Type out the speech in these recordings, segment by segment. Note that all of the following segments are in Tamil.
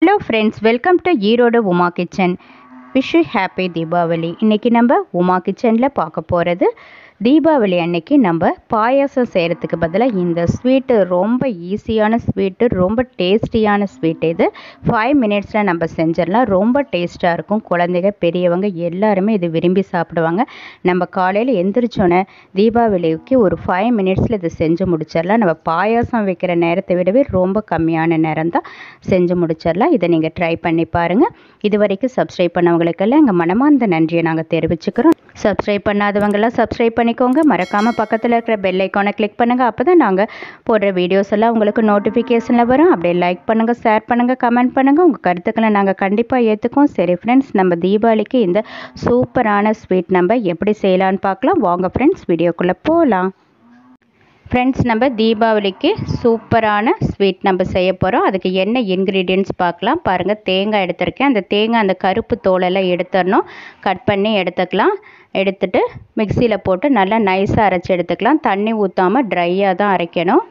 hello friends welcome to Erode Uma kitchen wish you happy Deepavali இன்றைக்கி நம்ம உமா கிச்சனில் பார்க்க போகிறது தீபாவளி அன்னைக்கு நம்ம பாயாசம் செய்கிறதுக்கு பதிலாக இந்த ஸ்வீட்டு ரொம்ப ஈஸியான ஸ்வீட்டு ரொம்ப டேஸ்டியான ஸ்வீட் இது ஃபைவ் மினிட்ஸில் நம்ம செஞ்சிடலாம் ரொம்ப டேஸ்ட்டாக இருக்கும் குழந்தைங்க பெரியவங்க எல்லாருமே இது விரும்பி சாப்பிடுவாங்க நம்ம காலையில் எந்திரிச்சோன்னே தீபாவளிக்கு ஒரு ஃபைவ் மினிட்ஸில் இது செஞ்சு முடிச்சிடலாம் நம்ம பாயாசம் வைக்கிற நேரத்தை விடவே ரொம்ப கம்மியான நேரம் தான் செஞ்சு முடிச்சிடலாம் இதை நீங்கள் ட்ரை பண்ணி பாருங்கள் இது வரைக்கும் சப்ஸ்கிரைப் பண்ணவங்களுக்கெல்லாம் எங்கள் மனமார்ந்த நன்றியை நாங்கள் தெரிவிச்சுக்கிறோம் சப்ஸ்கிரைப் பண்ணாதவங்கெல்லாம் சப்ஸ்கிரைப் பண்ணிக்கோங்க மறக்காமல் பக்கத்தில் இருக்கிற பெல் ஐக்கானை கிளிக் பண்ணுங்கள் அப்போ தான் நாங்கள் போடுற வீடியோஸ் எல்லாம் உங்களுக்கு நோட்டிஃபிகேஷனில் வரும் அப்படியே லைக் பண்ணுங்கள் ஷேர் பண்ணுங்கள் கமெண்ட் பண்ணுங்கள் உங்கள் கருத்துக்களை நாங்கள் கண்டிப்பாக ஏற்றுக்கோம் சரி ஃப்ரெண்ட்ஸ் நம்ம தீபாவளிக்கு இந்த சூப்பரான ஸ்வீட் நம்ம எப்படி செய்யலான்னு பார்க்கலாம் வாங்க ஃப்ரெண்ட்ஸ் வீடியோக்குள்ளே போகலாம் ஃப்ரெண்ட்ஸ் நம்ம தீபாவளிக்கு சூப்பரான ஸ்வீட் நம்ம செய்ய போகிறோம் அதுக்கு என்ன இன்க்ரீடியன்ட்ஸ் பார்க்கலாம் பாருங்கள் தேங்காய் எடுத்திருக்கேன் அந்த தேங்காய் அந்த கருப்பு தோலெல்லாம் எடுத்துடணும் கட் பண்ணி எடுத்துக்கலாம் எடுத்துட்டு மிக்சியில் போட்டு நல்லா நைஸாக அரைச்சி எடுத்துக்கலாம் தண்ணி ஊற்றாமல் ட்ரையாக தான் அரைக்கணும்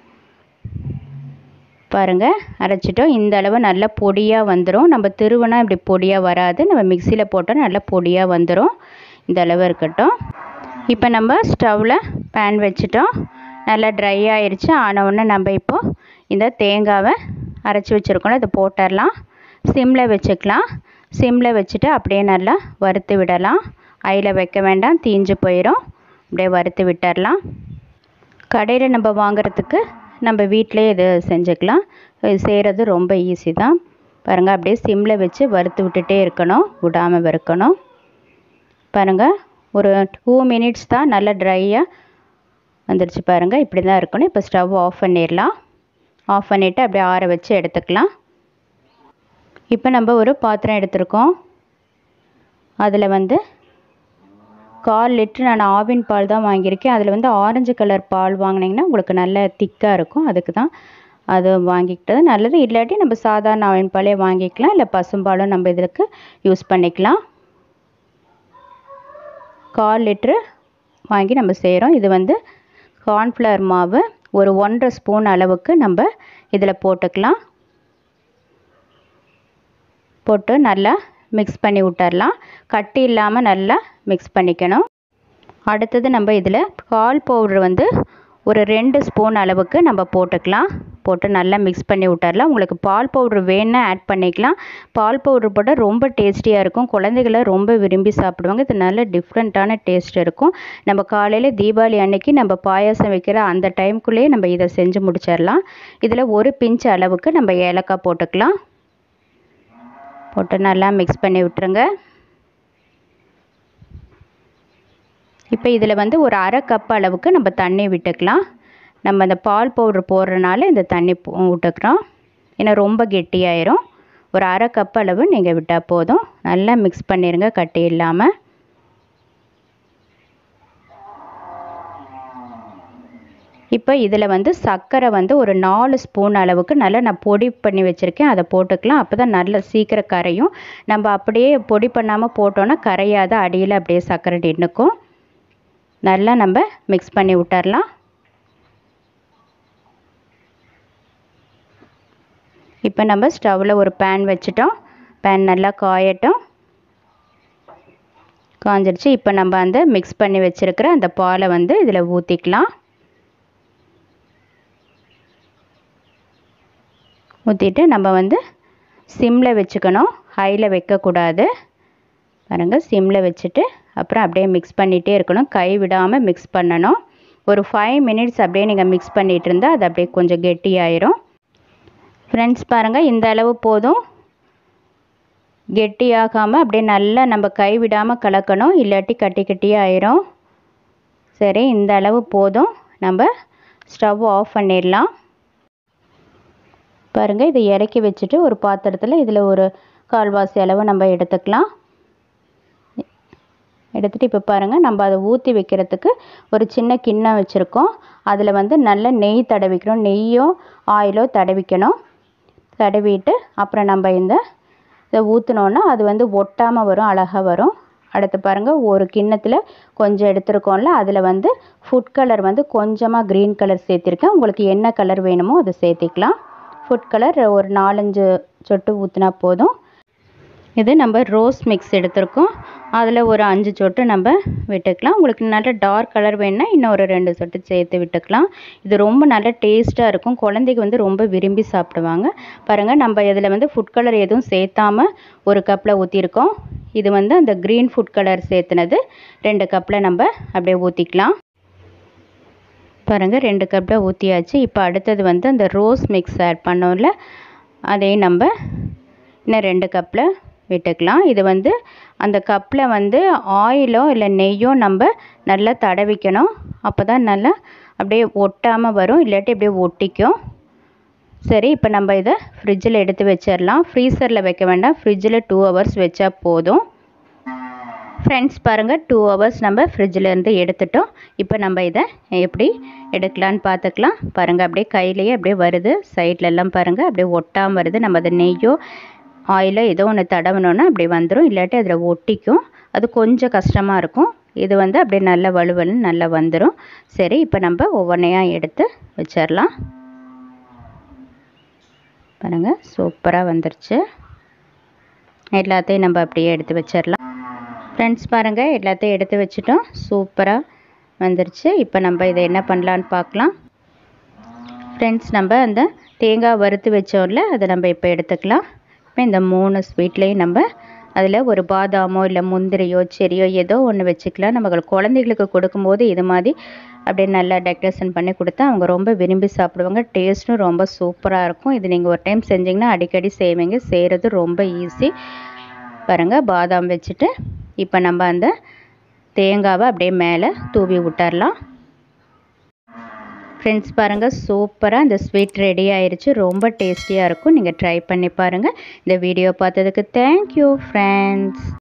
பாருங்கள் அரைச்சிட்டோம் இந்த அளவு நல்லா பொடியாக வந்துடும் நம்ம திருவனா இப்படி பொடியாக வராது நம்ம மிக்சியில் போட்டால் நல்லா பொடியாக வந்துடும் இந்த அளவு இருக்கட்டும் இப்போ நம்ம ஸ்டவ்வில் பேன் வச்சுட்டோம் நல்லா ட்ரை ஆயிடுச்சு ஆனவுடனே நம்ம இப்போது இந்த தேங்காவை அரைச்சி வச்சுருக்கோம் இதை போட்டுடலாம் சிம்மில் வச்சுக்கலாம் சிம்மில் வச்சுட்டு அப்படியே நல்லா வறுத்து விடலாம் ஐயில் வைக்க வேண்டாம் தீஞ்சு போயிடும் அப்படியே வறுத்து விட்டுடலாம் கடையில் நம்ம வாங்குறதுக்கு நம்ம வீட்டிலே இது செஞ்சுக்கலாம் இது செய்கிறது ரொம்ப ஈஸி தான் பாருங்கள் அப்படியே சிம்மில் வச்சு வறுத்து விட்டுட்டே இருக்கணும் விடாமல் வறுக்கணும் பாருங்கள் ஒரு டூ மினிட்ஸ் தான் நல்லா ட்ரையாக வந்துடுச்சு பாருங்கள் இப்படி தான் இருக்கணும் இப்போ ஸ்டவ் ஆஃப் பண்ணிடலாம் ஆஃப் பண்ணிவிட்டு அப்படியே ஆற வச்சு எடுத்துக்கலாம் இப்போ நம்ம ஒரு பாத்திரம் எடுத்திருக்கோம் அதில் வந்து கால் லிட்ரு நான் ஆவின் பால் தான் வாங்கியிருக்கேன் அதில் வந்து ஆரஞ்சு கலர் பால் வாங்கினீங்கன்னா உங்களுக்கு நல்ல திக்காக இருக்கும் அதுக்கு தான் அது வாங்கிக்கிட்டது நல்லது இல்லாட்டி நம்ம சாதாரண ஆவின் பாலே வாங்கிக்கலாம் இல்லை பசும்பாலும் நம்ம இதுக்கு யூஸ் பண்ணிக்கலாம் கால் லிட்ரு வாங்கி நம்ம செய்கிறோம் இது வந்து கார்ன்ஃப்ளவர் மாவு ஒரு ஒன்றரை ஸ்பூன் அளவுக்கு நம்ம இதில் போட்டுக்கலாம் போட்டு நல்லா மிக்ஸ் பண்ணி விட்டுறலாம் கட்டி இல்லாமல் நல்லா மிக்ஸ் பண்ணிக்கணும் அடுத்தது நம்ம இதில் பால் பவுட்ரு வந்து ஒரு ரெண்டு ஸ்பூன் அளவுக்கு நம்ம போட்டுக்கலாம் போட்டு நல்லா மிக்ஸ் பண்ணி விட்டுறலாம் உங்களுக்கு பால் பவுட்ரு வேணுன்னா ஆட் பண்ணிக்கலாம் பால் பவுட்ரு போட்டால் ரொம்ப டேஸ்டியாக இருக்கும் குழந்தைகளை ரொம்ப விரும்பி சாப்பிடுவாங்க இது நல்ல டிஃப்ரெண்ட்டான டேஸ்ட் இருக்கும் நம்ம காலையில் தீபாவளி அன்னைக்கு நம்ம பாயாசம் வைக்கிற அந்த டைம்குள்ளேயே நம்ம இதை செஞ்சு முடிச்சிடலாம் இதில் ஒரு பிஞ்ச் அளவுக்கு நம்ம ஏலக்காய் போட்டுக்கலாம் போட்டு நல்லா மிக்ஸ் பண்ணி விட்டுருங்க இப்போ இதில் வந்து ஒரு அரை கப் அளவுக்கு நம்ம தண்ணி விட்டுக்கலாம் நம்ம அந்த பால் பவுட்ரு போடுறனால இந்த தண்ணி விட்டுக்கிறோம் ஏன்னா ரொம்ப கெட்டியாயிரும் ஒரு அரை கப் அளவு நீங்கள் விட்டால் போதும் நல்லா மிக்ஸ் பண்ணிடுங்க கட்டி இல்லாமல் இப்போ இதில் வந்து சர்க்கரை வந்து ஒரு நாலு ஸ்பூன் அளவுக்கு நல்லா நான் பொடி பண்ணி வச்சுருக்கேன் அதை போட்டுக்கலாம் அப்போ தான் நல்லா சீக்கிரம் கரையும் நம்ம அப்படியே பொடி பண்ணாமல் போட்டோன்னா கரையாத அடியில் அப்படியே சர்க்கரை நின்றுக்கும் நல்லா நம்ம மிக்ஸ் பண்ணி விட்டுறலாம் இப்போ நம்ம ஸ்டவ்வில் ஒரு பேன் வச்சுட்டோம் பேன் நல்லா காயட்டும் காஞ்சிடுச்சு இப்போ நம்ம அந்த மிக்ஸ் பண்ணி வச்சுருக்கிற அந்த பாலை வந்து இதில் ஊற்றிக்கலாம் ஊற்றிட்டு நம்ம வந்து சிம்மில் வச்சுக்கணும் ஹையில் வைக்கக்கூடாது பாருங்கள் சிம்மில் வச்சுட்டு அப்புறம் அப்படியே மிக்ஸ் பண்ணிகிட்டே இருக்கணும் கை விடாமல் மிக்ஸ் பண்ணணும் ஒரு ஃபைவ் மினிட்ஸ் அப்படியே நீங்கள் மிக்ஸ் பண்ணிகிட்டு இருந்தால் அது அப்படியே கொஞ்சம் கெட்டியாயிரும் ஃப்ரெண்ட்ஸ் பாருங்கள் இந்த அளவு போதும் கெட்டியாகாமல் அப்படியே நல்லா நம்ம கை விடாமல் கலக்கணும் இல்லாட்டி கட்டி கட்டியாக ஆயிரும் சரி இந்த அளவு போதும் நம்ம ஸ்டவ் ஆஃப் பண்ணிடலாம் பாருங்கள் இதை இறக்கி வச்சுட்டு ஒரு பாத்திரத்தில் இதில் ஒரு கால்வாசி அளவு நம்ம எடுத்துக்கலாம் எடுத்துகிட்டு இப்போ பாருங்கள் நம்ம அதை ஊற்றி வைக்கிறதுக்கு ஒரு சின்ன கிண்ணம் வச்சுருக்கோம் அதில் வந்து நல்ல நெய் தடவிக்கணும் நெய்யோ ஆயிலோ தடவிக்கணும் தடவிட்டு அப்புறம் நம்ம இந்த இதை ஊற்றினோன்னா அது வந்து ஒட்டாமல் வரும் அழகாக வரும் அடுத்து பாருங்கள் ஒரு கிண்ணத்தில் கொஞ்சம் எடுத்துருக்கோம்ல அதில் வந்து ஃபுட் கலர் வந்து கொஞ்சமாக க்ரீன் கலர் சேர்த்திருக்கேன் உங்களுக்கு என்ன கலர் வேணுமோ அதை சேர்த்திக்கலாம் ஃபுட் கலர் ஒரு நாலஞ்சு சொட்டு ஊற்றினா போதும் இது நம்ம ரோஸ் மிக்ஸ் எடுத்திருக்கோம் அதில் ஒரு அஞ்சு சொட்டு நம்ம விட்டுக்கலாம் உங்களுக்கு நல்ல டார்க் கலர் வேணுன்னா இன்னும் ஒரு ரெண்டு சொட்டு சேர்த்து விட்டுக்கலாம் இது ரொம்ப நல்ல டேஸ்ட்டாக இருக்கும் குழந்தைக்கு வந்து ரொம்ப விரும்பி சாப்பிடுவாங்க பாருங்கள் நம்ம இதில் வந்து ஃபுட் கலர் எதுவும் சேர்த்தாம ஒரு கப்பில் ஊற்றிருக்கோம் இது வந்து அந்த க்ரீன் ஃபுட் கலர் சேர்த்துனது ரெண்டு கப்பில் நம்ம அப்படியே ஊற்றிக்கலாம் பாருங்கள் ரெண்டு கப்பில் ஊற்றியாச்சு இப்போ அடுத்தது வந்து அந்த ரோஸ் மிக்ஸ் ஆட் பண்ணோம்ல அதையும் நம்ம இன்னும் ரெண்டு கப்பில் விட்டுக்கலாம் இது வந்து அந்த கப்பில் வந்து ஆயிலோ இல்லை நெய்யோ நம்ம நல்லா தடவிக்கணும் அப்போ தான் நல்லா அப்படியே ஒட்டாமல் வரும் இல்லாட்டி அப்படியே ஒட்டிக்கும் சரி இப்போ நம்ம இதை ஃப்ரிட்ஜில் எடுத்து வச்சிடலாம் ஃப்ரீசரில் வைக்க வேண்டாம் ஃப்ரிட்ஜில் டூ ஹவர்ஸ் வச்சா போதும் ஃப்ரெண்ட்ஸ் பாருங்கள் டூ ஹவர்ஸ் நம்ம ஃப்ரிட்ஜிலேருந்து எடுத்துட்டோம் இப்போ நம்ம இதை எப்படி எடுக்கலான்னு பார்த்துக்கலாம் பாருங்கள் அப்படியே கையிலேயே அப்படியே வருது சைட்லெல்லாம் பாருங்கள் அப்படியே ஒட்டாமல் வருது நம்ம அதை நெய்யோ ஆயிலோ ஏதோ ஒன்று தடவினோன்னா அப்படி வந்துடும் இல்லாட்டி அதில் ஒட்டிக்கும் அது கொஞ்சம் கஷ்டமாக இருக்கும் இது வந்து அப்படியே நல்லா வலுவலுன்னு நல்லா வந்துடும் சரி இப்போ நம்ம ஒவ்வொன்றையாக எடுத்து வச்சிடலாம் பாருங்கள் சூப்பராக வந்துருச்சு எல்லாத்தையும் நம்ம அப்படியே எடுத்து வச்சிடலாம் ஃப்ரெண்ட்ஸ் பாருங்கள் எல்லாத்தையும் எடுத்து வச்சுட்டோம் சூப்பராக வந்துருச்சு இப்போ நம்ம இதை என்ன பண்ணலான்னு பார்க்கலாம் ஃப்ரெண்ட்ஸ் நம்ம அந்த தேங்காய் வறுத்து வச்சோம்ல அதை நம்ம இப்போ எடுத்துக்கலாம் இப்போ இந்த மூணு ஸ்வீட்லேயும் நம்ம அதில் ஒரு பாதாமோ இல்லை முந்திரியோ செரியோ ஏதோ ஒன்று வச்சுக்கலாம் நம்ம குழந்தைகளுக்கு கொடுக்கும்போது இது மாதிரி அப்படியே நல்லா டெக்கரேஷன் பண்ணி கொடுத்தா அவங்க ரொம்ப விரும்பி சாப்பிடுவாங்க டேஸ்ட்டும் ரொம்ப சூப்பராக இருக்கும் இது நீங்கள் ஒரு டைம் செஞ்சிங்கன்னா அடிக்கடி செய்வீங்க செய்கிறது ரொம்ப ஈஸி பாருங்கள் பாதாம் வச்சுட்டு இப்போ நம்ம அந்த தேங்காவை அப்படியே மேலே தூவி விட்டுறலாம் ஃப்ரெண்ட்ஸ் பாருங்கள் சூப்பராக இந்த ஸ்வீட் ரெடி ஆயிருச்சு ரொம்ப டேஸ்டியாக இருக்கும் நீங்கள் ட்ரை பண்ணி பாருங்கள் இந்த வீடியோ பார்த்ததுக்கு தேங்க்யூ ஃப்ரெண்ட்ஸ்